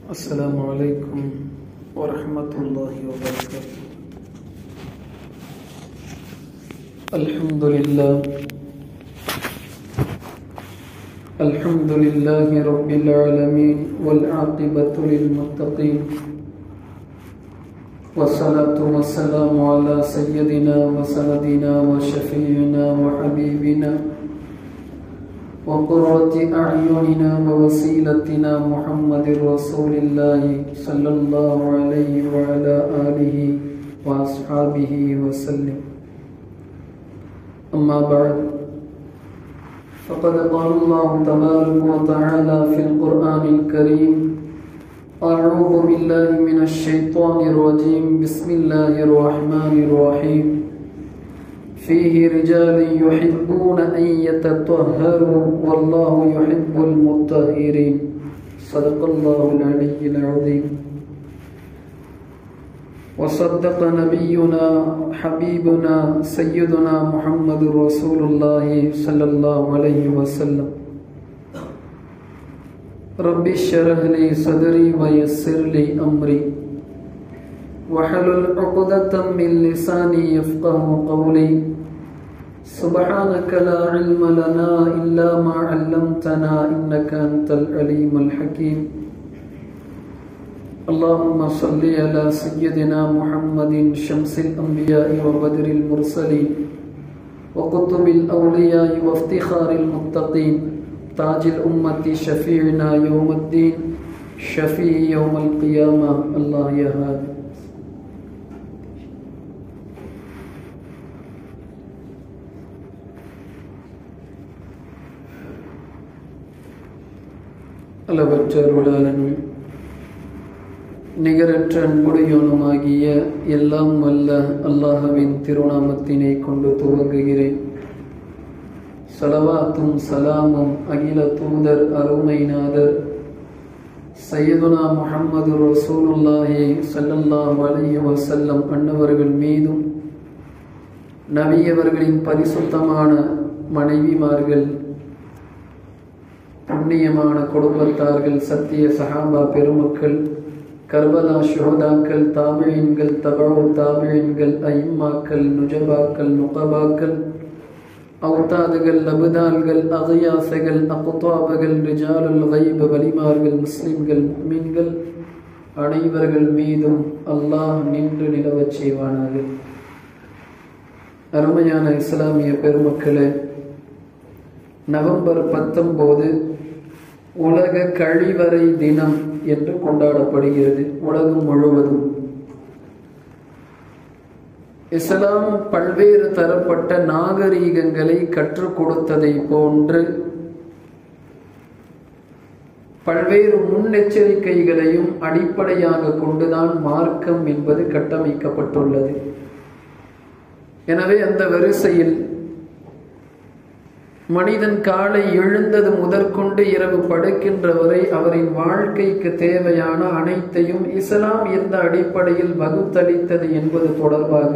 السلام عليكم ورحمة الله وبركاته الحمد لله الحمد لله رب العالمين والعاقبة للمتقين والصلاة والسلام على سيدنا وسندنا وشفيعنا وحبيبنا وقرة أعيننا ووسيلتنا محمد رسول الله صلى الله عليه وعلى آله وأصحابه وسلم أما بعد فقد قال الله تبارك وتعالى في القرآن الكريم أعوذ بالله من الشيطان الرجيم بسم الله الرحمن الرحيم فيه رجال يحبون أن يتطهروا والله يحب المطهرين صدق الله العلي العظيم وصدق نبينا حبيبنا سيدنا محمد رسول الله صلى الله عليه وسلم رب اشرح لي صدري ويسر لي أمري وحلل عقدة من لساني يفقه قولي سبحانك لا علم لنا إلا ما علمتنا إنك أنت العليم الحكيم اللهم صل على سيدنا محمد شمس الأنبياء وبدر المرسلين وقطب الأولياء وافتخار المتقين تاج الأمة شفيعنا يوم الدين شفيع يوم القيامة الله يا هادي அளவற்ற அருளாளனும் நிகரற்ற அன்புடையோனுமாகிய எல்லாம் வல்ல அல்லாஹவின் திருநாமத்தினை கொண்டு துவங்குகிறேன் சலவாத்தும் சலாமும் அகில தூதர் அருமைநாதர் சையதுனா முஹம்மது ரசூலுல்லாஹி ஸல்லல்லாஹு அலைஹி வஸல்லம் அன்னவர்கள் மீதும் நபியவர்களின் பரிசுத்தமான மனைவிமார்கள் புண்ணியமான குடும்பத்தார்கள் சத்திய சஹாபா பெருமக்கள் கர்பலா ஷுஹதாக்கள் தாபிழின்கள் தபழு தாபிழின்கள் ஐம்மாக்கள் நுஜபாக்கள் நுகபாக்கள் அவுத்தாதுகள் அபுதால்கள் அகையாசைகள் அகுத்தாபகள் ரிஜாலுல் வைப வலிமார்கள் முஸ்லிம்கள் மீன்கள் அனைவர்கள் மீதும் அல்லாஹ் நின்று நிலவச் செய்வானார்கள் அருமையான இஸ்லாமிய பெருமக்களே நவம்பர் பத்தொன்பது உலக கழிவறை தினம் என்று கொண்டாடப்படுகிறது உலகம் முழுவதும் இஸ்லாம் பல்வேறு தரப்பட்ட நாகரீகங்களை கற்றுக் கொடுத்ததை போன்று பல்வேறு முன்னெச்சரிக்கைகளையும் அடிப்படையாக கொண்டுதான் மார்க்கம் என்பது கட்டமைக்கப்பட்டுள்ளது எனவே அந்த வரிசையில் மனிதன் காலை எழுந்தது முதற்கொண்டு இரவு படுக்கின்ற வரை அவரின் வாழ்க்கைக்கு தேவையான அனைத்தையும் இஸ்லாம் எந்த அடிப்படையில் வகுத்தளித்தது என்பது தொடர்பாக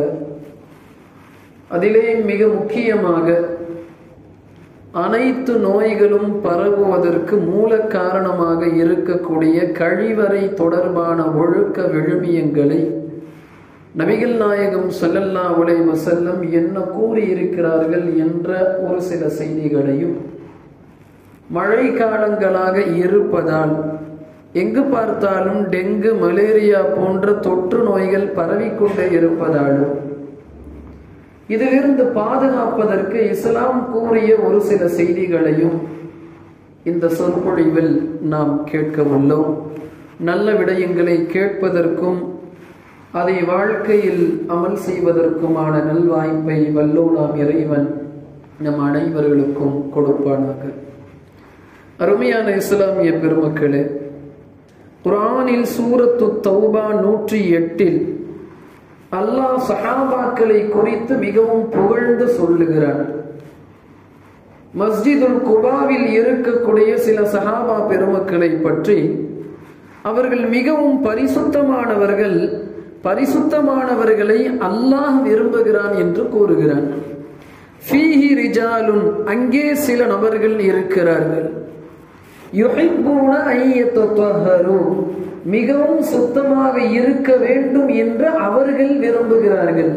அதிலே மிக முக்கியமாக அனைத்து நோய்களும் பரவுவதற்கு மூல காரணமாக இருக்கக்கூடிய கழிவறை தொடர்பான ஒழுக்க விழுமியங்களை நபிகள் நாயகம் சொல்லல்லா உலை வசல்லம் என்ன கூறியிருக்கிறார்கள் என்ற ஒரு சில செய்திகளையும் மழை காலங்களாக இருப்பதால் எங்கு பார்த்தாலும் டெங்கு மலேரியா போன்ற தொற்று நோய்கள் பரவிக்கொண்டே இருப்பதாலும் இதிலிருந்து பாதுகாப்பதற்கு இஸ்லாம் கூறிய ஒரு சில செய்திகளையும் இந்த சொற்பொழிவில் நாம் கேட்க உள்ளோம் நல்ல விடயங்களை கேட்பதற்கும் அதை வாழ்க்கையில் அமல் செய்வதற்குமான நல்வாய்ப்பை வல்லோனாம் இறைவன் நம் அனைவர்களுக்கும் கொடுப்பானாக அருமையான இஸ்லாமிய பெருமக்களே குரானில் சூரத்து தௌபா நூற்றி எட்டில் அல்லாஹ் சஹாபாக்களை குறித்து மிகவும் புகழ்ந்து சொல்லுகிறார் மஸ்ஜிதுல் குபாவில் இருக்கக்கூடிய சில சஹாபா பெருமக்களை பற்றி அவர்கள் மிகவும் பரிசுத்தமானவர்கள் பரிசுத்தமானவர்களை அல்லாஹ் விரும்புகிறான் என்று கூறுகிறான் ஃபீஹி ரிஜாலுன் அங்கே சில நபர்கள் இருக்கிறார்கள் யுஹிப்பூன ஐயத்தொஹரு மிகவும் சுத்தமாக இருக்க வேண்டும் என்று அவர்கள் விரும்புகிறார்கள்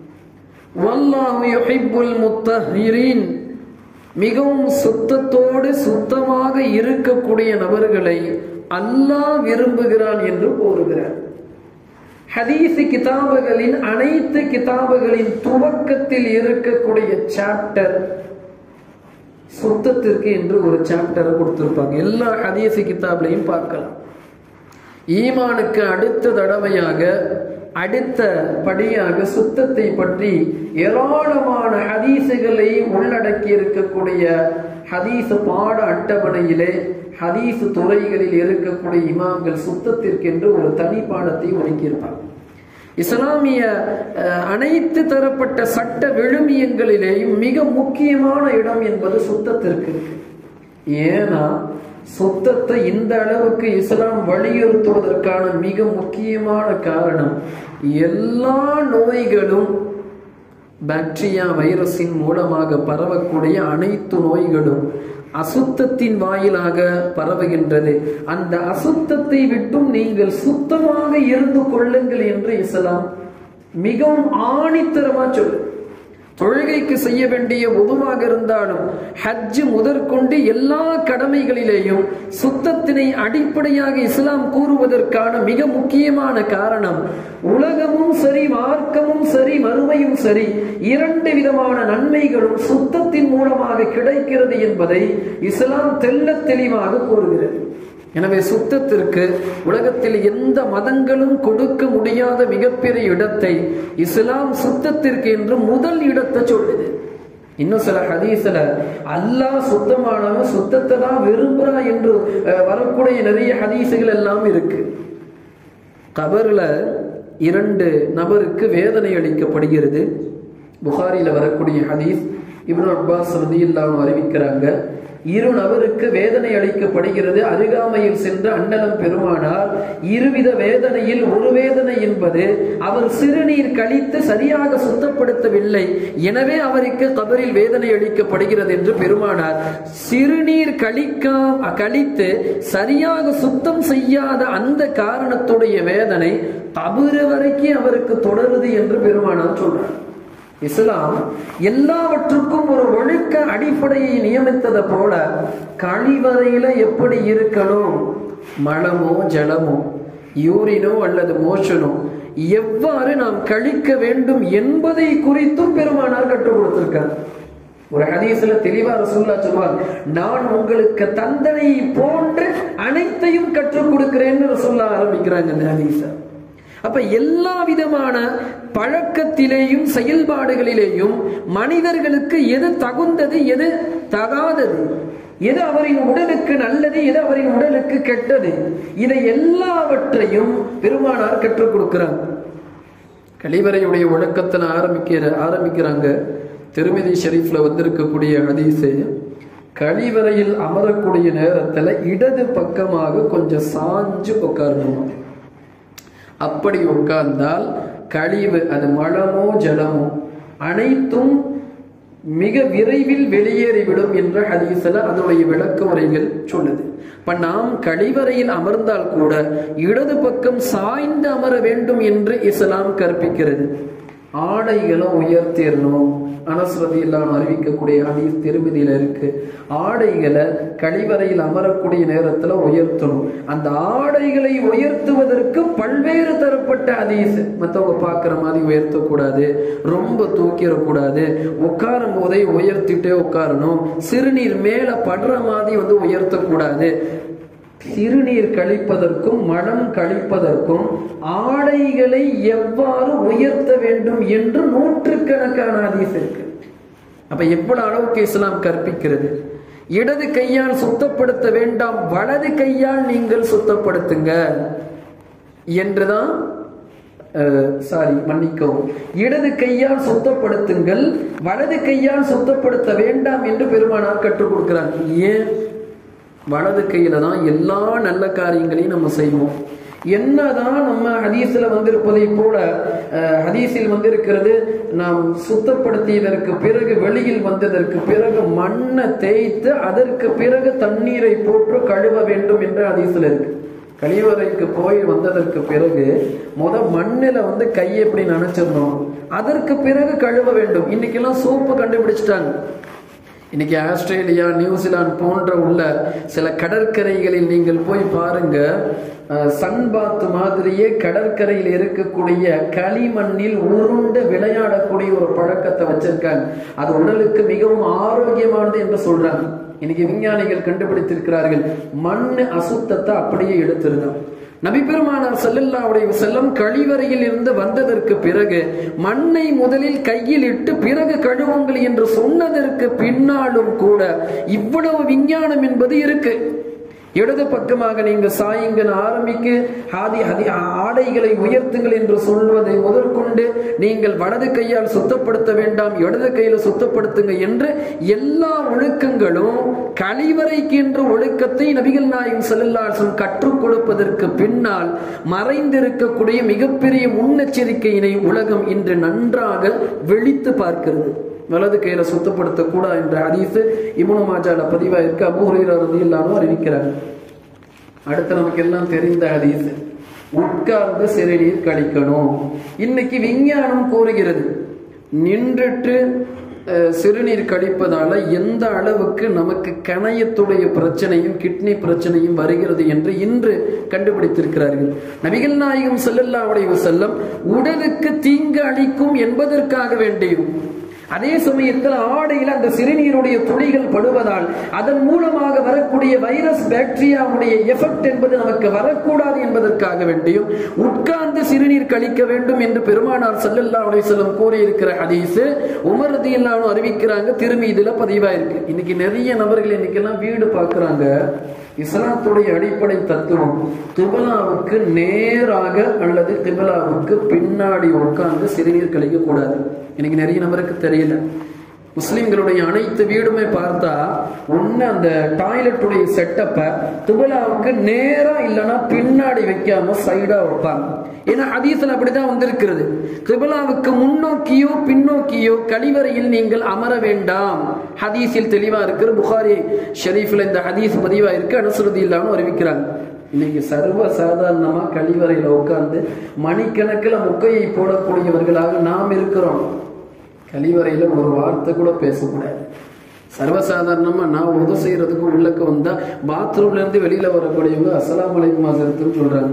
வல்லாஹு யுஹிப்புல் முத்தஹிரீன் மிகவும் சுத்தத்தோடு சுத்தமாக இருக்கக்கூடிய நபர்களை அல்லாஹ் விரும்புகிறான் என்று கூறுகிறார் ஹதீஸ் கிதாபுகளின் அனைத்து கிதாபுகளின் துவக்கத்தில் இருக்கக்கூடிய சாப்டர் சுத்தத்திற்கு என்று ஒரு சாப்டரை கொடுத்திருப்பாங்க எல்லா ஹதீஸ் கிதாப்லையும் பார்க்கலாம் ஈமானுக்கு அடுத்த தடவையாக அடுத்த படியாக சுத்தத்தை பற்றி ஏராளமான ஹதீசுகளை உள்ளடக்கி இருக்கக்கூடிய ஹதீஸ் பாட அட்டவணையிலே ஹதீஸ் துறைகளில் இருக்கக்கூடிய இமாம்கள் சுத்தத்திற்கென்று ஒரு தனி பாடத்தை ஒதுக்கியிருப்பாங்க இஸ்லாமிய அஹ், அனைத்து தரப்பட்ட சட்ட விழுமியங்களிலேயும் மிக முக்கியமான இடம் என்பது சுத்தத்திற்கு இருக்கு ஏன்னா சுத்தத்தை இந்த அளவுக்கு இஸ்லாம் வலியுறுத்துவதற்கான மிக முக்கியமான காரணம் எல்லா நோய்களும் பாக்டீரியா வைரஸின் மூலமாக பரவக்கூடிய அனைத்து நோய்களும் அசுத்தத்தின் வாயிலாக பரவுகின்றது அந்த அசுத்தத்தை விட்டும் நீங்கள் சுத்தமாக இருந்து கொள்ளுங்கள் என்று இஸ்லாம் மிகவும் ஆணித்தரமா சொல்லு தொழுகைக்கு செய்ய வேண்டிய உதுவாக இருந்தாலும் ஹஜ் முதற்கொண்டு எல்லா கடமைகளிலேயும் சுத்தத்தினை அடிப்படையாக இஸ்லாம் கூறுவதற்கான மிக முக்கியமான காரணம் உலகமும் சரி மார்க்கமும் சரி மறுமையும் சரி இரண்டு விதமான நன்மைகளும் சுத்தத்தின் மூலமாக கிடைக்கிறது என்பதை இஸ்லாம் தெள்ள தெளிவாக கூறுகிறது எனவே சுத்தத்திற்கு உலகத்தில் எந்த மதங்களும் கொடுக்க முடியாத மிகப்பெரிய இடத்தை இஸ்லாம் சுத்தத்திற்கு என்று முதல் இடத்தை சொல்லுது இன்னும் சில ஹதீஸ்ல அல்லாஹ் சுத்தமானவன் சுத்தத்தை தான் விரும்புறா என்று அஹ், வரக்கூடிய நிறைய ஹதீசுகள் எல்லாம் இருக்கு கபர்ல இரண்டு நபருக்கு வேதனை அளிக்கப்படுகிறது புகாரில வரக்கூடிய ஹதீஸ் இப்னு அப்பாஸ் ரதியில்லாம அறிவிக்கிறாங்க இரு நபருக்கு வேதனை அளிக்கப்படுகிறது அருகாமையில் சென்ற அண்ணலம் பெருமானார் இருவித வேதனையில் ஒரு வேதனை என்பது அவர் சிறுநீர் கழித்து சரியாக சுத்தப்படுத்தவில்லை எனவே அவருக்கு கபரில் வேதனை அளிக்கப்படுகிறது என்று பெருமானார் சிறுநீர் கழிக்கா கழித்து சரியாக சுத்தம் செய்யாத அந்த காரணத்துடைய வேதனை கபரு வரைக்கும் அவருக்கு தொடருது என்று பெருமானார் சொல்றார் இஸ்லாம் எல்லாவற்றுக்கும் ஒரு ஒழுக்க அடிப்படையை நியமித்ததை போல கழிவறையில எப்படி இருக்கணும் மலமோ ஜலமோ யூரினோ அல்லது மோஷனோ எவ்வாறு நாம் கழிக்க வேண்டும் என்பதை குறித்தும் பெருமானார் கற்றுக் கொடுத்திருக்கார் ஒரு ஹதீஸ்ல தெளிவா ரசூல்லா சொல்வார் நான் உங்களுக்கு தந்தனை போன்று அனைத்தையும் கற்றுக் கொடுக்கிறேன்னு ரசூல்லா ஆரம்பிக்கிறாங்க இந்த ஹதீஸ அப்ப எல்லா விதமான பழக்கத்திலேயும் செயல்பாடுகளிலேயும் மனிதர்களுக்கு எது தகுந்தது எது தகாதது எது அவரின் உடலுக்கு நல்லது எது அவரின் உடலுக்கு கெட்டது இதை எல்லாவற்றையும் பெருமானார் கற்றுக் கொடுக்கிறாங்க கழிவறையுடைய ஒழுக்கத்தில் ஆரம்பிக்கிற ஆரம்பிக்கிறாங்க திருமதி ஷெரீஃப்ல வந்திருக்கக்கூடிய ஹதீஸு கழிவறையில் அமரக்கூடிய நேரத்துல இடது பக்கமாக கொஞ்சம் சாஞ்சு உட்காரணும் அப்படி உட்கார்ந்தால் கழிவு அது மலமோ ஜலமோ அனைத்தும் மிக விரைவில் வெளியேறிவிடும் என்ற ஹதீஸ்ல அதனுடைய விளக்க உரைகள் சொல்லுது இப்ப நாம் கழிவறையில் அமர்ந்தால் கூட இடது பக்கம் சாய்ந்து அமர வேண்டும் என்று இஸ்லாம் கற்பிக்கிறது ஆடைகளை உயர்த்திடணும் அனஸ்ரதி இல்லாம அறிவிக்கக்கூடிய ஹதீஸ் திருமதியில இருக்கு ஆடைகளை கழிவறையில் அமரக்கூடிய நேரத்துல உயர்த்தணும் அந்த ஆடைகளை உயர்த்துவதற்கு பல்வேறு தரப்பட்ட ஹதீஸ் மத்தவங்க பார்க்குற மாதிரி உயர்த்தக்கூடாது ரொம்ப தூக்கிடக்கூடாது உட்காரும் போதே உயர்த்திட்டே உட்காரணும் சிறுநீர் மேல படுற மாதிரி வந்து உயர்த்தக்கூடாது சிறுநீர் கழிப்பதற்கும் மனம் கழிப்பதற்கும் ஆடைகளை எவ்வாறு உயர்த்த வேண்டும் என்று நூற்றுக்கணக்கான ஹதீஸ் இருக்கு அப்ப எவ்வளவு அளவுக்கு இஸ்லாம் கற்பிக்கிறது இடது கையால் சுத்தப்படுத்த வேண்டாம் வலது கையால் நீங்கள் சுத்தப்படுத்துங்க என்றுதான் சாரி மன்னிக்கவும் இடது கையால் சுத்தப்படுத்துங்கள் வலது கையால் சுத்தப்படுத்த வேண்டாம் என்று பெருமானார் கற்றுக் கொடுக்கிறார் ஏன் வலது கையில தான் எல்லா நல்ல காரியங்களையும் நம்ம செய்வோம் என்னதான் நம்ம ஹதீஸ்ல வந்திருப்பதை போல அஹ், ஹதீஸில் வந்திருக்கிறது நாம் சுத்தப்படுத்தியதற்கு பிறகு வெளியில் வந்ததற்கு பிறகு மண்ணை தேய்த்து அதற்கு பிறகு தண்ணீரை போட்டு கழுவ வேண்டும் என்று ஹதீஸ்ல இருக்கு கழிவறைக்கு போய் வந்ததற்கு பிறகு முத மண்ணில வந்து கையை எப்படி நினைச்சிருந்தோம் அதற்கு பிறகு கழுவ வேண்டும் இன்னைக்கெல்லாம் சோப்பு கண்டுபிடிச்சிட்டாங்க இன்னைக்கு ஆஸ்திரேலியா நியூசிலாந்து போன்ற உள்ள சில கடற்கரைகளில் நீங்கள் போய் பாருங்க அஹ், சன்பாத் மாதிரியே கடற்கரையில் இருக்கக்கூடிய களிமண்ணில் உருண்டு விளையாடக்கூடிய ஒரு பழக்கத்தை வச்சிருக்காங்க அது உடலுக்கு மிகவும் ஆரோக்கியமானது என்று சொல்றாங்க இன்னைக்கு விஞ்ஞானிகள் கண்டுபிடித்திருக்கிறார்கள் மண் அசுத்தத்தை அப்படியே எடுத்திருந்தோம் நபி பெருமானார் ஸல்லல்லாஹு செல்லம் கழிவறையில் இருந்து வந்ததற்கு பிறகு மண்ணை முதலில் கையில் இட்டு பிறகு கழுவுங்கள் என்று சொன்னதற்கு பின்னாலும் கூட இவ்வளவு விஞ்ஞானம் என்பது இருக்கு இடது பக்கமாக நீங்க சாயுங்கள் ஆரம்பிக்கு ஆதி அதி ஆடைகளை உயர்த்துங்கள் என்று சொல்வதை முதற்கொண்டு நீங்கள் வலது கையால் சுத்தப்படுத்த வேண்டாம் இடது கையில சுத்தப்படுத்துங்க என்று எல்லா ஒழுக்கங்களும் கழிவறைக்கு என்ற ஒழுக்கத்தை நபிகள் நாயகம் செல்லல்லாசம் கற்றுக் கொடுப்பதற்கு பின்னால் மறைந்திருக்கக்கூடிய மிகப்பெரிய முன்னெச்சரிக்கையினை உலகம் இன்று நன்றாக வெளித்து பார்க்கிறது வலது கையில சுத்தப்படுத்த கூடா என்ற ஹதீஸ் இப்னு மாஜால பதிவா இருக்கு அபூ ஹுரைரா ரலியல்லாஹு அறிவிக்கிறாங்க அடுத்து நமக்கு எல்லாம் தெரிந்த ஹதீஸ் உட்கார்ந்து சிறுநீர் கழிக்கணும் இன்னைக்கு விஞ்ஞானம் கூறுகிறது நின்றுட்டு அஹ், சிறுநீர் கழிப்பதால எந்த அளவுக்கு நமக்கு கணையத்துடைய பிரச்சனையும் கிட்னி பிரச்சனையும் வருகிறது என்று இன்று கண்டுபிடித்திருக்கிறார்கள் நபிகள் நாயகம் ஸல்லல்லாஹு அலைஹி வஸல்லம் உடலுக்கு தீங்கு அளிக்கும் என்பதற்காக வேண்டியும் அதே சமயத்தில் ஆடையில் அந்த சிறுநீருடைய துளிகள் படுவதால் அதன் மூலமாக வரக்கூடிய வைரஸ் பாக்டீரியாவுடைய எஃபெக்ட் என்பது நமக்கு வரக்கூடாது என்பதற்காக வேண்டியும் உட்கார்ந்து சிறுநீர் கழிக்க வேண்டும் என்று பெருமானார் ஸல்லல்லாஹு அலைஹி வஸல்லம் கூறியிருக்கிற ஹதீஸ் உமர் ரதியல்லாஹு அறிவிக்கிறாங்க திருமீதுல பதிவாயிருக்கு இன்னைக்கு நிறைய நபர்கள் இன்னைக்கெல்லாம் வீடு பார்க்கறாங்க இஸ்லாத்துடைய அடிப்படை தத்துவம் திபலாவுக்கு நேராக அல்லது திபலாவுக்கு பின்னாடி உட்கார்ந்து சிறுநீர் கழிக்க கூடாது இன்னைக்கு நிறைய நபருக்கு தெரியல முஸ்லிம்களுடைய அனைத்து வீடுமே பார்த்தா ஒண்ணு அந்த டாய்லெட்டுடைய செட்டப்பை திபலாவுக்கு நேரா இல்லைன்னா பின்னாடி வைக்காம சைடா வைப்பாங்க ஏன்னா ஹதீஸ்ல அப்படிதான் வந்திருக்கிறது கிபிலாவுக்கு முன்னோக்கியோ பின்னோக்கியோ கழிவறையில் நீங்கள் அமர வேண்டாம் ஹதீஸில் தெளிவா இருக்கிற புகாரி ஷெரீஃப்ல இந்த ஹதீஸ் பதிவா இருக்கு அனுசருதி இல்லாம அறிவிக்கிறாங்க இன்னைக்கு சர்வ சாதாரணமா கழிவறையில உட்கார்ந்து மணிக்கணக்கில் முக்கையை போடக்கூடியவர்களாக நாம் இருக்கிறோம் கழிவறையில ஒரு வார்த்தை கூட பேசக்கூடாது சர்வசாதாரணமா நான் உதவு செய்யறதுக்கு உள்ளக்க வந்தா பாத்ரூம்ல இருந்து வெளியில வரக்கூடியவங்க அஸ்ஸலாமு அலைக்கும் மாசத்துன்னு சொல்றாங்க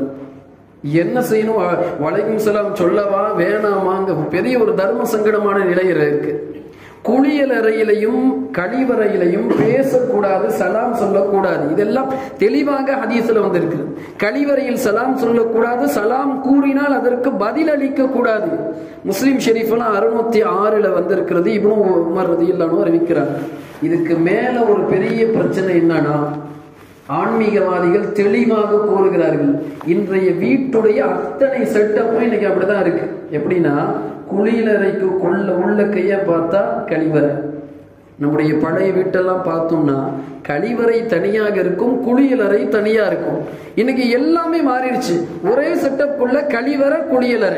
என்ன செய்யணும் வ- வலைக்கும் சலாம் சொல்லவா வேணாமாங்க பெரிய ஒரு தர்ம சங்கடமான நிலையில இருக்கு குளியல் அறையிலையும் கழிவறையிலையும் பேசக்கூடாது சலாம் சொல்லக்கூடாது இதெல்லாம் தெளிவாக ஹதீஸ்ல வந்திருக்கு கழிவறையில் சலாம் சொல்லக்கூடாது சலாம் கூறினால் அதற்கு பதில் அளிக்க கூடாது முஸ்லிம் ஷெரீஃப்லாம் அறுநூத்தி ஆறுல வந்திருக்கிறது இப்னு உமர் ரதியல்லாஹு அறிவிக்கிறாங்க இதுக்கு மேல ஒரு பெரிய பிரச்சனை என்னன்னா ஆன்மீகவாதிகள் தெளிவாக கூறுகிறார்கள் இன்றைய வீட்டுடைய அத்தனை செட்டப்பும் இன்னைக்கு அப்படிதான் இருக்கு எப்படின்னா குளியலறைக்கு கொள்ள உள்ள கைய பார்த்தா கழிவறை நம்முடைய பழைய வீட்டெல்லாம் பார்த்தோம்னா கழிவறை தனியாக இருக்கும் குளியலறை தனியா இருக்கும் இன்னைக்கு எல்லாமே மாறிடுச்சு ஒரே செட்டப் உள்ள கழிவறை குளியலறை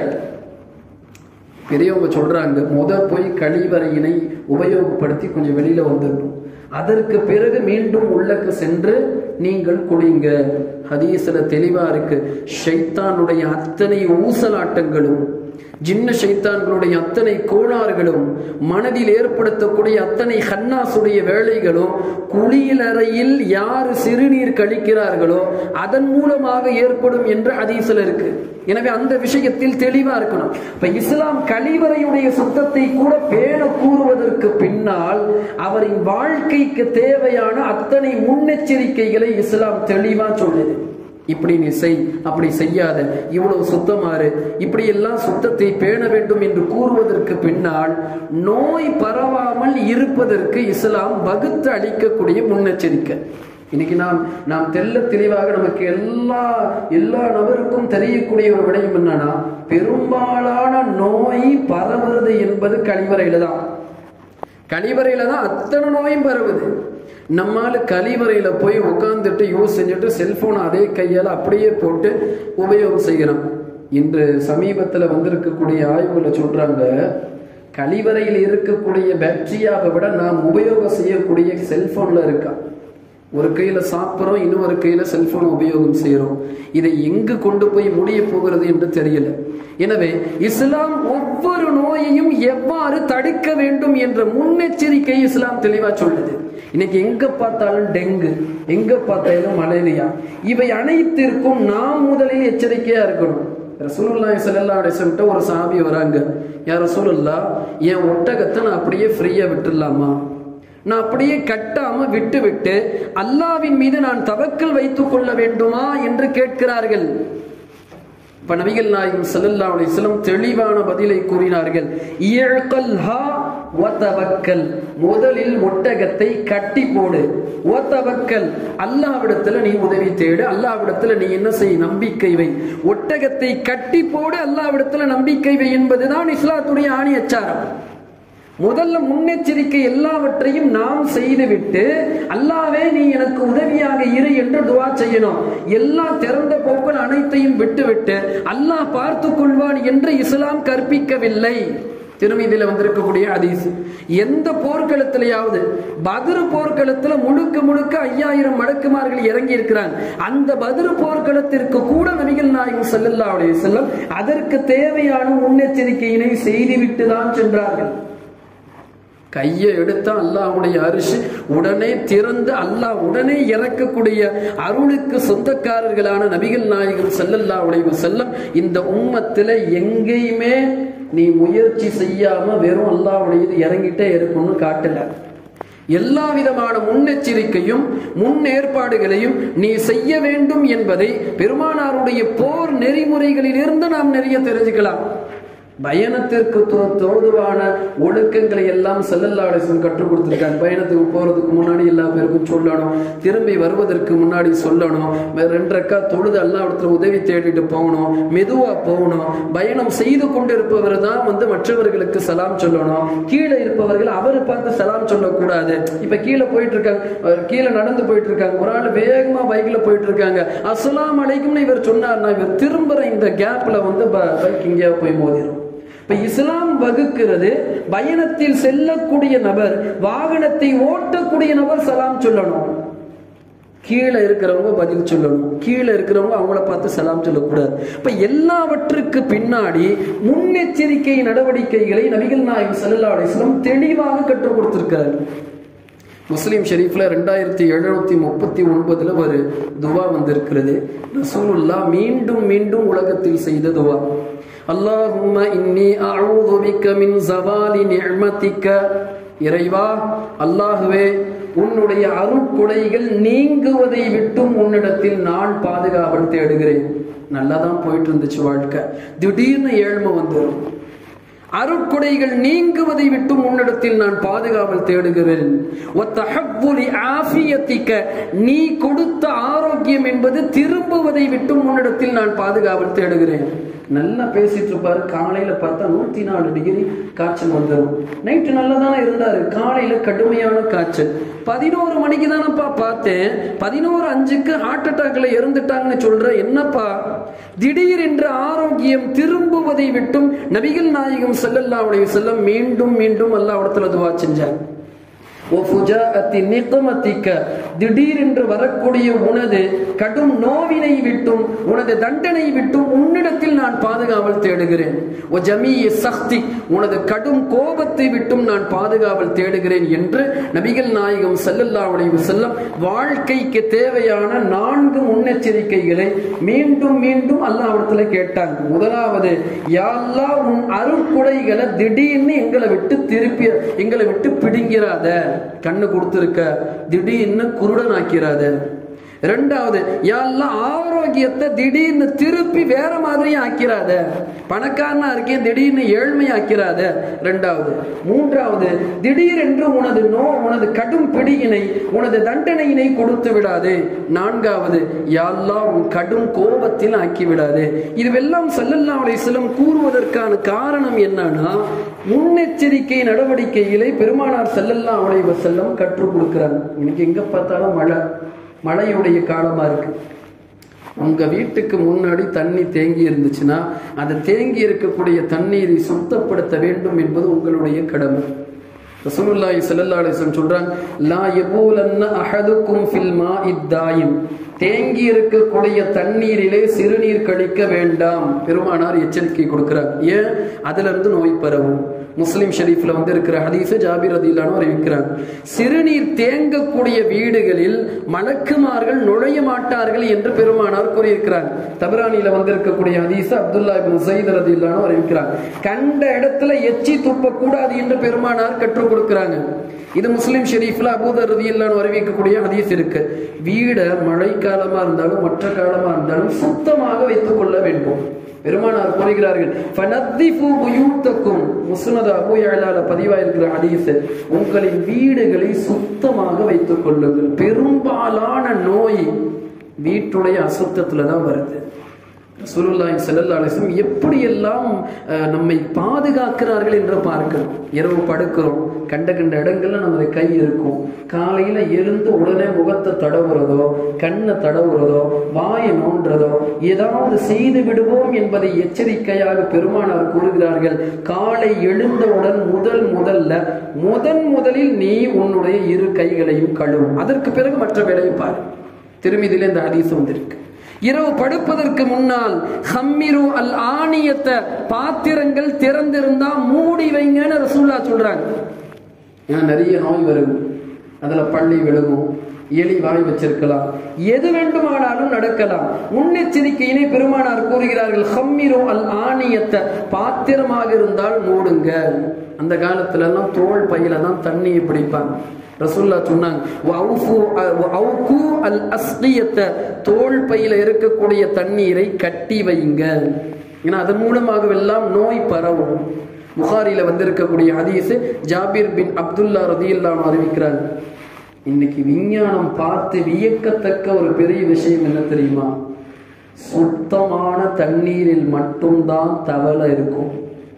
பெரியவங்க சொல்றாங்க முத போய் கழிவறையினை உபயோகப்படுத்தி கொஞ்சம் வெளியில வந்துடணும் அதற்கு பிறகு மீண்டும் உள்ளக்கு சென்று நீங்கள் குளிங்க ஹதீஸ்ல தெளிவா இருக்கு ஷைத்தானுடைய அத்தனை ஊசலாட்டங்களும் ஜின்ன ஷைத்தான்களுடைய அத்தனை கோளாறுகளும் மனதில் ஏற்படுத்தக்கூடிய அத்தனை ஹன்னாசுடைய வேலைகளும் குளியலறையில் யார் சிறுநீர் கழிக்கிறார்களோ அதன் மூலமாக ஏற்படும் என்று ஹதீஸ்ல இருக்கு எனவே அந்த விஷயத்தில் தெளிவா இருக்கணும் இப்ப இஸ்லாம் கழிவறையுடைய சுத்தத்தை கூட பேண கூறுவதற்கு பின்னால் அவரின் வாழ்க்கைக்கு தேவையான அத்தனை முன்னெச்சரிக்கைகளை இஸ்லாம் தெளிவா சொல்லுது இப்படி நீ செய் அப்படி செய்யாத இவ்வளவு சுத்தமாறு இப்படி எல்லாம் சுத்தத்தை பேண வேண்டும் என்று கூறுவதற்கு பின்னால் நோய் பரவாமல் இருப்பதற்கு இஸ்லாம் வகுத்து அளிக்கக்கூடிய முன்னெச்சரிக்கை இன்னைக்கு நாம் நாம் தெல்ல தெளிவாக நமக்கு எல்லா எல்லா நபருக்கும் தெரியக்கூடிய ஒரு விடயம் என்னன்னா பெரும்பாலான நோய் பரவுறது என்பது கழிவறையில தான் கழிவறையில தான் அத்தனை நோயும் பரவுது நம்மால கழிவறையில போய் உட்காந்துட்டு யூஸ் செஞ்சுட்டு செல்போனை அதே கையால அப்படியே போட்டு உபயோகம் செய்கிறோம் இன்று சமீபத்துல வந்திருக்கக்கூடிய ஆய்வுல சொல்றாங்க கழிவறையில் இருக்கக்கூடிய பாக்டீரியாவை விட நாம் உபயோகம் செய்யக்கூடிய செல்போன்ல இருக்கா ஒரு கையில சாப்பிட்றோம் இன்னொரு கையில செல்போன் உபயோகம் செய்யறோம் இதை எங்கு கொண்டு போய் முடிய போகிறது என்று தெரியல எனவே இஸ்லாம் ஒவ்வொரு நோயையும் எவ்வாறு தடுக்க வேண்டும் என்ற முன்னெச்சரிக்கை இஸ்லாம் தெளிவா சொல்லுது இன்னைக்கு எங்க பார்த்தாலும் டெங்கு எங்க பார்த்தாலும் மலேரியா இவை அனைத்திற்கும் நாம் முதலில் எச்சரிக்கையா இருக்கணும் ரசூலுல்லாஹி ஸல்லல்லாஹு அலைஹி வஸல்லம் ஒரு சாபி வராங்க யா ரசூலுல்லாஹ் என் ஒட்டகத்தை நான் அப்படியே ஃப்ரீயா விட்டுடலாமா நான் அப்படியே கட்டாம விட்டு விட்டு அல்லாவின் மீது நான் தவக்கல் வைத்துக் கொள்ள வேண்டுமா என்று கேட்கிறார்கள் இப்ப நபிகள் நாயகம் ஸல்லல்லாஹு அலைஹி வஸல்லம் தெளிவான பதிலை கூறினார்கள் இயழ்கல்ஹா வதவக்கல் முதலில் ஒட்டகத்தை கட்டி போடு வதவக்கல் அல்லாஹ்விடத்துல நீ உதவி தேடு அல்லாஹ்விடத்துல நீ என்ன செய் நம்பிக்கை வை ஒட்டகத்தை கட்டி போடு அல்லாஹ்விடத்துல நம்பிக்கை வை என்பதுதான் இஸ்லாத்துடைய ஆணி அச்சாரம் முதல்ல முன்னெச்சரிக்கை எல்லாவற்றையும் நாம் செய்துவிட்டு அல்லாவே நீ எனக்கு உதவியாக இரு என்று துவா செய்யணும் எல்லா திறந்த போக்கள் அனைத்தையும் விட்டுவிட்டு அல்லாஹ் பார்த்து கொள்வான் என்று இஸ்லாம் கற்பிக்கவில்லை திருமீதியில வந்திருக்கக்கூடிய ஹதீஸ் எந்த போர்க்களத்திலேயாவது பதிரு போர்க்களத்துல முழுக்க முழுக்க ஐயாயிரம் மடக்குமார்கள் இறங்கி இருக்கிறாங்க அந்த பதிரு போர்க்களத்திற்கு கூட நபிகள் நாயகம் ஸல்லல்லாஹு அலைஹி வஸல்லம் அதற்கு தேவையான முன்னெச்சரிக்கையினை செய்துவிட்டு தான் சென்றார்கள் கையை எடுத்தா அல்லாஹ்வுடைய அரிசி உடனே திறந்து அல்லாஹ் உடனே இறக்கக்கூடிய அருளுக்கு சொந்தக்காரர்களான நபிகள் நாயகம் ஸல்லல்லாஹு அலைஹி வஸல்லம் இந்த உம்மத்துல எங்கேயுமே நீ முயற்சி செய்யாம வெறும் அல்லாஹ்வுடையது இறங்கிட்டே இருக்கணும்னு காட்டல எல்லா விதமான முன்னெச்சரிக்கையும் முன்னேற்பாடுகளையும் நீ செய்ய வேண்டும் என்பதை பெருமானாருடைய போர் நெறிமுறைகளிலிருந்து நாம் நிறைய தெரிஞ்சுக்கலாம் பயணத்திற்கு தோ- தோதுவான ஒழுக்கங்களை எல்லாம் செல்லல்லாடேசன் கற்றுக் கொடுத்திருக்காங்க பயணத்துக்கு போறதுக்கு முன்னாடி எல்லா பேருக்கும் சொல்லணும் திரும்பி வருவதற்கு முன்னாடி சொல்லணும் வேற ரெண்டு ரக்கா தொழுது எல்லா இடத்துல உதவி தேடிட்டு போகணும் மெதுவா போகணும் பயணம் செய்து கொண்டிருப்பவர் தான் வந்து மற்றவர்களுக்கு சலாம் சொல்லணும் கீழே இருப்பவர்கள் அவரை பார்த்து சலாம் சொல்லக்கூடாது இப்ப கீழே போயிட்டு இருக்காங்க அவர் கீழே நடந்து போயிட்டு இருக்காங்க ஒரு ஆள் வேகமா பைக்ல போயிட்டு இருக்காங்க அஸ்ஸலாமு அலைக்கும்னு இவர் சொன்னார்னா இவர் திரும்புற இந்த கேப்ல வந்து பைக் எங்கேயா போய் மோதிரும் இப்ப இஸ்லாம் வகுக்கிறது பயணத்தில் செல்லக்கூடிய நபர் வாகனத்தை ஓட்டக்கூடிய நபர் சலாம் சொல்லணும் கீழே இருக்கிறவங்க பதில் சொல்லணும் கீழே இருக்கிறவங்க அவங்கள பார்த்து சலாம் சொல்லக்கூடாது இப்ப எல்லாவற்றுக்கு பின்னாடி முன்னெச்சரிக்கை நடவடிக்கைகளை நபிகள் நாயகம் ஸல்லல்லாஹு அலைஹி வஸல்லம் தெளிவாக கற்றுக் கொடுத்திருக்காரு முஸ்லிம் ஷெரீஃப்ல ரெண்டாயிரத்தி எழுநூத்தி முப்பத்தி ஒன்பதுல ஒரு துவா வந்திருக்கிறது ரசூலுல்லாஹ் மீண்டும் மீண்டும் உலகத்தில் செய்த துவா அல்லாஹும்ம இன்னி அஊது பிக்க மின் ஜவாலி நிஅமதிக்க இறைவா அல்லாஹுவே உன்னுடைய அருட்கொடைகள் நீங்குவதை விட்டும் உன்னிடத்தில் நான் பாதுகாவல் தேடுகிறேன் நல்லா தான் போயிட்டு இருந்துச்சு வாழ்க்கை திடீர்னு ஏழ்மை வந்துடும் அருட்கொடைகள் நீங்குவதை விட்டும் உன்னிடத்தில் நான் பாதுகாவல் தேடுகிறேன் ஒத்தஹப்புலி ஆஃபியத்திக்க நீ கொடுத்த ஆரோக்கியம் என்பது திரும்புவதை விட்டும் உன்னிடத்தில் நான் பாதுகாவல் தேடுகிறேன் நல்லா பேசிட்டு இருப்பாரு காலையில பார்த்தா நூத்தி நாலு டிகிரி காய்ச்சல் வந்துடும் நைட்டு நல்லா தானே இருந்தாரு காலையில கடுமையான காய்ச்சல் பதினோரு மணிக்கு தானப்பா பார்த்தேன் பதினோரு அஞ்சுக்கு ஹார்ட் அட்டாக்ல இறந்துட்டாங்கன்னு சொல்ற என்னப்பா திடீர் என்ற ஆரோக்கியம் திரும்புவதை விட்டும் நபிகள் நாயகம் ஸல்லல்லாஹு அலைஹி வஸல்லம் மீண்டும் மீண்டும் அல்லாஹ் இடத்துல துவா செஞ்சாங்க ஒஃபுஜாஅத்தி நிக்மத்திக்க திடீரென்று வரக்கூடிய உனது கடும் நோவினை விட்டும் உனது தண்டனை விட்டும் உன்னிடத்தில் நான் பாதுகாவல் தேடுகிறேன் ஒ ஜமீய சக்தி உனது கடும் கோபத்தை விட்டும் நான் பாதுகாவல் தேடுகிறேன் என்று நபிகள் நாயகம் ஸல்லல்லாஹு அலைஹி வஸல்லம் வாழ்க்கைக்கு தேவையான நான்கு முன்னெச்சரிக்கைகளை மீண்டும் மீண்டும் அல்லாஹ்விடத்துல கேட்டாங்க முதலாவது யா அல்லாஹ் உன் அருட்கொடைகளை திடீர்னு எங்களை விட்டு திருப்பி எங்களை விட்டு பிடுங்கிறாத கண்ணு கொடுத்துருக்க திடீர்னு குருடன் ஆக்கிறாத ரெண்டாவது யாரெல்லாம் ஆரோக்கியத்தை திடீர்னு திருப்பி வேற மாதிரி ஆக்கிறாத பணக்காரனா இருக்கேன் திடீர்னு ஏழ்மை ஆக்கிறாத ரெண்டாவது மூன்றாவது திடீரென்று உனது நோ உனது கடும் பிடியினை உனது தண்டனையினை கொடுத்து விடாதே நான்காவது யாரெல்லாம் உன் கடும் கோபத்தில் ஆக்கி விடாதே இதுவெல்லாம் சல்லல்லா அலைஹிஸ்ஸலாம் கூறுவதற்கான காரணம் என்னன்னா முன்னெச்சரிக்கை நடவடிக்கைகளை பெருமானார் சல்லல்லா அலைஹி வஸல்லம் கற்றுக் கொடுக்கிறாங்க இன்னைக்கு எங்க பார்த்தாலும் மழை மழையுடைய காலமா இருக்கு உங்க வீட்டுக்கு முன்னாடி தண்ணி தேங்கி இருந்துச்சுன்னா அந்த தேங்கி இருக்கக்கூடிய தண்ணீரை சுத்தப்படுத்த வேண்டும் என்பது உங்களுடைய கடமை ரசூலுல்லாஹி ஸல்லல்லாஹு அலைஹி வஸல்லம் சொல்றாங்க லா யபூலன்ன அஹதுக்கும் ஃபில் மாஇத் தாயிம் தேங்கி இருக்கக்கூடிய தண்ணீரிலே சிறுநீர் கழிக்க வேண்டாம் பெருமானார் எச்சரிக்கை கொடுக்கிறார் ஏன் அதுல இருந்து நோய் பரவும் முஸ்லிம் ஷரீஃப்ல வந்து இருக்கிற ஹதீஸ் ஜாபிர் ரதிலானு அறிவிக்கிறாங்க சிறுநீர் தேங்கக்கூடிய வீடுகளில் மலக்குமார்கள் நுழைய மாட்டார்கள் என்று பெருமானார் கூறியிருக்கிறார் தபரானியில வந்து இருக்கக்கூடிய ஹதீஸ் அப்துல்லா இப்னு ஸைத் ரதிலானு அறிவிக்கிறாங்க கண்ட இடத்துல எச்சி துப்ப கூடாது என்று பெருமானார் கற்றுக் கொடுக்கிறாங்க இது முஸ்லிம் ஷெரீஃப்ல அபூதர் ரதியில்லான்னு அறிவிக்கக்கூடிய ஹதீஸ் இருக்கு வீடை மழை காலமா இருந்தாலும் மற்ற காலமா இருந்தாலும் சுத்தமாக வைத்துக் கொள்ள வேண்டும் பெருமானார் கூறுகிறார்கள் ஃபனத்திஃபு புயூத்தக்கும் முஸ்னத் அபூ யஅலால பதிவா இருக்கிற ஹதீஸ் உங்களின் வீடுகளை சுத்தமாக வைத்துக் கொள்ளுங்கள் பெரும்பாலான நோய் வீட்டுடைய அசுத்தத்துல தான் வருது ரசூலுல்லாஹி ஸல்லல்லாஹு அலைஹி வஸல்லம் எப்படியெல்லாம் அஹ், நம்மை பாதுகாக்கிறார்கள் என்று பார்க்கணும் இரவு படுக்கிறோம் கண்ட கண்ட இடங்கள்ல நமது கை இருக்கும் காலையில எழுந்து உடனே முகத்தை தடவுறதோ கண்ணை தடவுறதோ வாயை நோண்டுறதோ ஏதாவது செய்து விடுவோம் என்பதை எச்சரிக்கையாக பெருமானார் கூறுகிறார்கள் காலை எழுந்தவுடன் முதல் முதல்ல முதன் முதலில் நீ உன்னுடைய இரு கைகளையும் கழுவும் அதற்கு பிறகு மற்ற வேலையை பாரு திரும்பிதிலே இந்த ஹதீஸ் வந்திருக்கு இரவு படுப்பதற்கு முன்னால் ஹம்மிரு அல் ஆணியத்தை பாத்திரங்கள் திறந்திருந்தா மூடி வைங்கன்னு ரசூல்லா சொல்றாங்க ஏன்னா நிறைய நோய் வரும் அதுல பள்ளி விழுகும் எலி வாய் வச்சிருக்கலாம் எது வேண்டுமானாலும் நடக்கலாம் முன்னெச்சரிக்கையினை பெருமானார் கூறுகிறார்கள் ஹம்மிரு அல் ஆணியத்தை பாத்திரமாக இருந்தால் மூடுங்க அந்த காலத்துல எல்லாம் தோல் பையில தான் தண்ணியை பிடிப்பாங்க ரசூல்லா சொன்னாங்க "வஅவ்ஃபு அ- வஅவ்கு அல் அஸ்கியத்தை தோல் பையில இருக்கக்கூடிய தண்ணீரை கட்டி வைங்க ஏன்னா அதன் மூலமாகவெல்லாம் நோய் பரவும் புகாரில வந்திருக்கக்கூடிய ஹதீஸ் ஜாபீர் பின் அப்துல்லா ரதியுல்லாஹு அறிவிக்கிறாங்க இன்னைக்கு விஞ்ஞானம் பார்த்து வியக்கத்தக்க ஒரு பெரிய விஷயம் என்ன தெரியுமா சுத்தமான தண்ணீரில் மட்டும்தான் தவளை இருக்கும்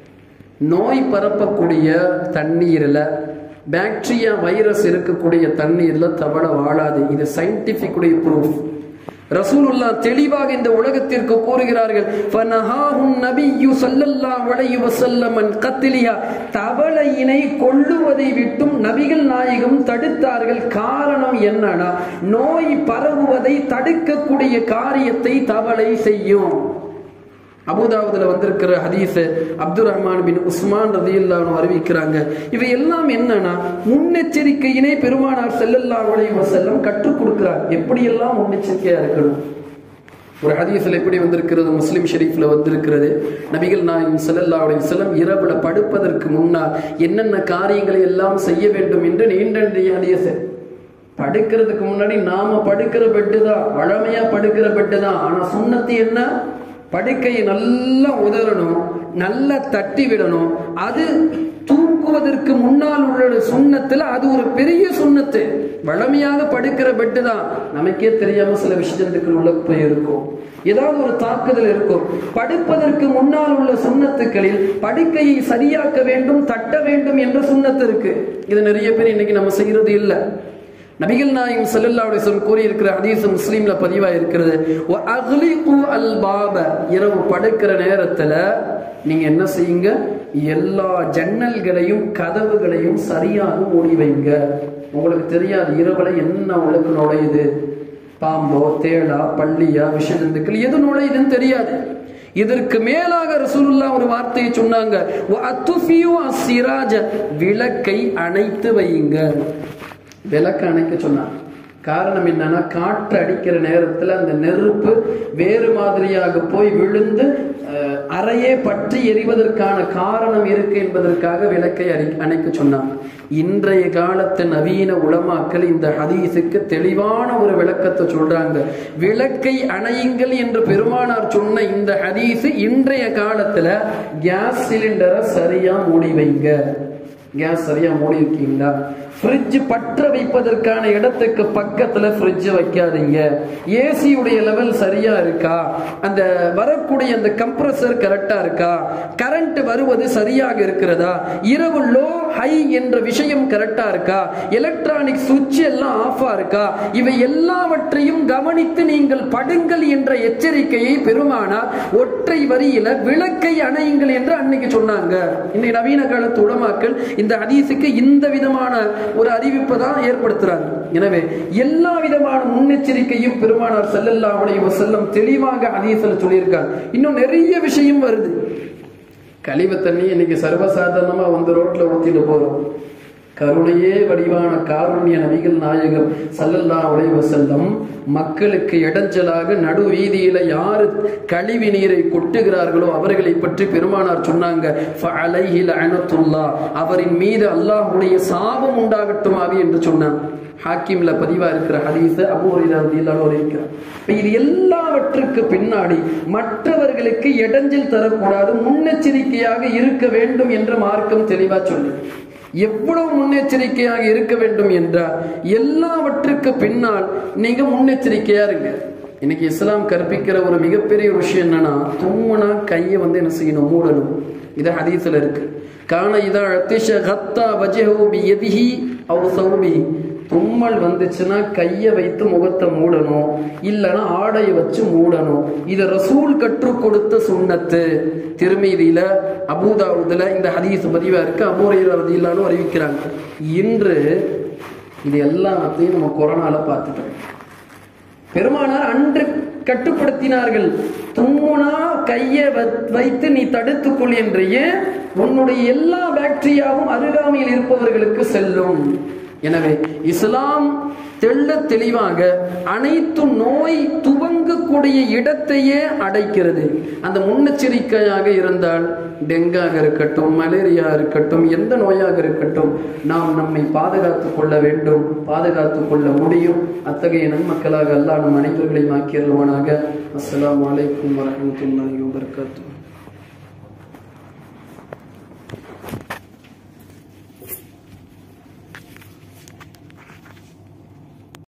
நோய் பரப்பக்கூடிய தண்ணீரில் பாக்டீரியா வைரஸ் இருக்கக்கூடிய தண்ணீர்ல தவளை வாழாது இது சயின்டிபிக் ப்ரூஃப் ரசூலுல்லா தெளிவாக இந்த உலகத்திற்கு கூறுகிறார்கள் ஃபனஹாஹுன் நபியு ஸல்லல்லாஹு அலைஹி வஸல்லம் அன் கத்லியா தவளையினை கொல்லுவதை விட்டும் நபிகள் நாயகம் தடுத்தார்கள் காரணம் என்னன்னா நோய் பரவுவதை தடுக்கக்கூடிய காரியத்தை தவளை செய்யும் அபுதாபுதுல வந்திருக்கிற ஹதீஸ் அப்துல் ரஹ்மான் பின் உஸ்மான் ரதியுல்லாஹு அறிவிக்கிறாங்க இவை எல்லாம் என்னன்னா முன்னெச்சரிக்கையினை பெருமானார் ஸல்லல்லாஹு அலைஹி வஸல்லம் கற்றுக் கொடுக்கிறார் எப்படியெல்லாம் முன்னெச்சரிக்கையா இருக்கணும் ஒரு ஹதீஸ்ல எப்படி வந்திருக்கிறது முஸ்லிம் ஷெரீஃப்ல வந்திருக்கிறது நபிகள் நாயகம் ஸல்லல்லாஹு அலைஹி வஸல்லம் இரவுல படுப்பதற்கு முன்னால் என்னென்ன காரியங்களை எல்லாம் செய்ய வேண்டும் என்று நீண்ட நெடிய ஹதீஸ் படுக்கிறதுக்கு முன்னாடி நாம படுக்கிற பெட்டு தான் வழமையா படுக்கிற பெட்டு தான் ஆனா சுண்ணத்து என்ன படுக்கையை நல்லா உதறணும் நல்லா தட்டி விடணும் அது தூக்குவதற்கு முன்னால் உள்ள சுண்ணத்துல அது ஒரு பெரிய சுண்ணத்து வழமையாக படுக்கிற பெட்டு தான் நமக்கே தெரியாம சில விஷயத்துக்கு உள்ள போய் இருக்கும் ஏதாவது ஒரு தாக்குதல் இருக்கும் படுப்பதற்கு முன்னால் உள்ள சுண்ணத்துக்களில் படுக்கையை சரியாக்க வேண்டும் தட்ட வேண்டும் என்ற சுண்ணத்து இருக்கு இது நிறைய பேர் இன்னைக்கு நம்ம செய்யறது இல்லை நபிகள் நாயகம் ஸல்லல்லாஹு அலைஹி வஸல்லம் கூறி இருக்கிற ஹதீஸ் முஸ்லீம்ல பதிவா இருக்கிறது வ அக்லிகு அல் பாப இரவு படுக்கிற நேரத்துல நீங்க என்ன செய்யுங்க எல்லா ஜன்னல்களையும் கதவுகளையும் சரியாக மூடி வைங்க உங்களுக்கு தெரியாது இரவுல என்ன உங்களுக்கு நுழையுது பாம்போ தேளா பள்ளியா விஷஜந்துக்கள் எது நுழையுதுன்னு தெரியாது இதற்கு மேலாக ரசூலுல்லாஹ் ஒரு வார்த்தையை சொன்னாங்க "வ அத்துஃபியு அஸ்ஸிராஜ விளக்கை அணைத்து வையுங்க விளக்கு அணைக்க சொன்னார் காரணம் என்னன்னா காற்று அடிக்கிற நேரத்துல அந்த நெருப்பு வேறு மாதிரியாக போய் விழுந்து அஹ், அறையே பற்றி எரிவதற்கான காரணம் இருக்கு என்பதற்காக விளக்கை அணை அணைக்க சொன்னான் இன்றைய காலத்து நவீன உலமாக்கள் இந்த ஹதீஸுக்கு தெளிவான ஒரு விளக்கத்தை சொல்றாங்க விளக்கை அணையுங்கள் என்று பெருமானார் சொன்ன இந்த ஹதீஸ் இன்றைய காலத்துல கேஸ் சிலிண்டரை சரியா மூடி வைங்க கேஸ் சரியா மூடி இருக்கீங்களா ஃப்ரிட்ஜ் பற்ற வைப்பதற்கான இடத்துக்கு பக்கத்துல ஃப்ரிட்ஜ் வைக்காதீங்க ஏசி உடைய லெவல் சரியா இருக்கா அந்த வரக்கூடிய அந்த கம்ப்ரஸர் கரெக்டா இருக்கா கரண்ட் வருவது சரியாக இருக்கிறதா இரவு லோ ஹை என்ற விஷயம் கரெக்டா இருக்கா எலக்ட்ரானிக் சுவிட்ச் எல்லாம் ஆஃபா இருக்கா இவை எல்லாவற்றையும் கவனித்து நீங்கள் படுங்கள் என்ற எச்சரிக்கையை பெருமானார் ஒற்றை வரியில விளக்கை அணையுங்கள் என்று அன்னைக்கு சொன்னாங்க இன்னைக்கு நவீன காலத்து உலமாக்கள் இந்த ஹதீஸுக்கு இந்த விதமான ஒரு அறிவிப்பை தான் ஏற்படுத்துறாங்க எனவே எல்லா விதமான முன்னெச்சரிக்கையும் பெருமானார் ஸல்லல்லாஹு அலைஹி வஸல்லம் தெளிவாக ஹதீஸ்ல சொல்லியிருக்காங்க இன்னும் நிறைய விஷயம் வருது கழிவு தண்ணி இன்னைக்கு சர்வசாதாரணமா வந்து ரோட்ல ஊத்திட்டு போறோம் கருணையே வடிவான காருண்ய நபிகள் நாயகம் ஸல்லல்லாஹு அலைஹி வஸல்லம் மக்களுக்கு இடைஞ்சலாக நடு வீதியில யாரு கழிவு நீரை கொட்டுகிறார்களோ அவர்களை பற்றி பெருமானார் சொன்னாங்க ஃபஅலைஹி லஅனத்துல்லாஹ் அவரின் மீது அல்லாஹ்வுடைய சாபம் உண்டாகட்டுமாக என்று சொன்னான் ஹாக்கிம்ல பதிவா இருக்கிற ஹதீஸ் அபூ ஹுரைரா ரலியல்லாஹு அன்ஹு இருக்கிறார் இப்ப இது எல்லாவற்றுக்கு பின்னாடி மற்றவர்களுக்கு இடைஞ்சல் தரக்கூடாது முன்னெச்சரிக்கையாக இருக்க வேண்டும் என்று மார்க்கம் தெளிவா சொல்லு எவ்வளவு முன்னெச்சரிக்கையாக இருக்க வேண்டும் என்றால் எல்லாவற்றுக்கு பின்னால் நீங்க முன்னெச்சரிக்கையா இருங்க இன்னைக்கு இஸ்லாம் கற்பிக்கிற ஒரு மிகப்பெரிய ஒரு விஷயம் என்னன்னா தும்முனா கையை வந்து என்ன செய்யணும் மூடணும் இது ஹதீஸ்ல இருக்கு காண இதா அத்திஷ கத்தா வஜஹு பி யதிஹி அவ் சௌபிஹி தும்மல் வந்துச்சுன்னா கையை வைத்து முகத்தை மூடணும் இல்லைன்னா ஆடையை வச்சு மூடணும் இது ரசூல் கற்றுக் கொடுத்த சுண்ணத்து திருமீதியில அபூதாவுதுல இந்த ஹதீஸ் பதிவா இருக்கு அபூரையர் ரதியில்லான்னு அறிவிக்கிறாங்க இன்று இது எல்லாத்தையும் நம்ம கொரோனால பார்த்துட்டோம் பெருமானார் அன்று கட்டுப்படுத்தினார்கள் தும்முனா கையை வ- வைத்து நீ தடுத்துக்கொள் என்று ஏன் உன்னுடைய எல்லா பாக்டீரியாவும் அருகாமையில் இருப்பவர்களுக்கு செல்லும் எனவே இஸ்லாம் தெள்ள தெளிவாக அனைத்து நோய் துவங்கக்கூடிய இடத்தையே அடைக்கிறது அந்த முன்னெச்சரிக்கையாக இருந்தால் டெங்காக இருக்கட்டும் மலேரியா இருக்கட்டும் எந்த நோயாக இருக்கட்டும் நாம் நம்மை பாதுகாத்துக் கொள்ள வேண்டும் பாதுகாத்துக் கொள்ள முடியும் அத்தகைய நன்மக்களாக அல்லாஹ் நம் அனைவர்களையும் ஆக்கியருவானாக அஸ்ஸலாமு அலைக்கும் வரஹ்மத்துல்லாஹி வபரகாத்துஹு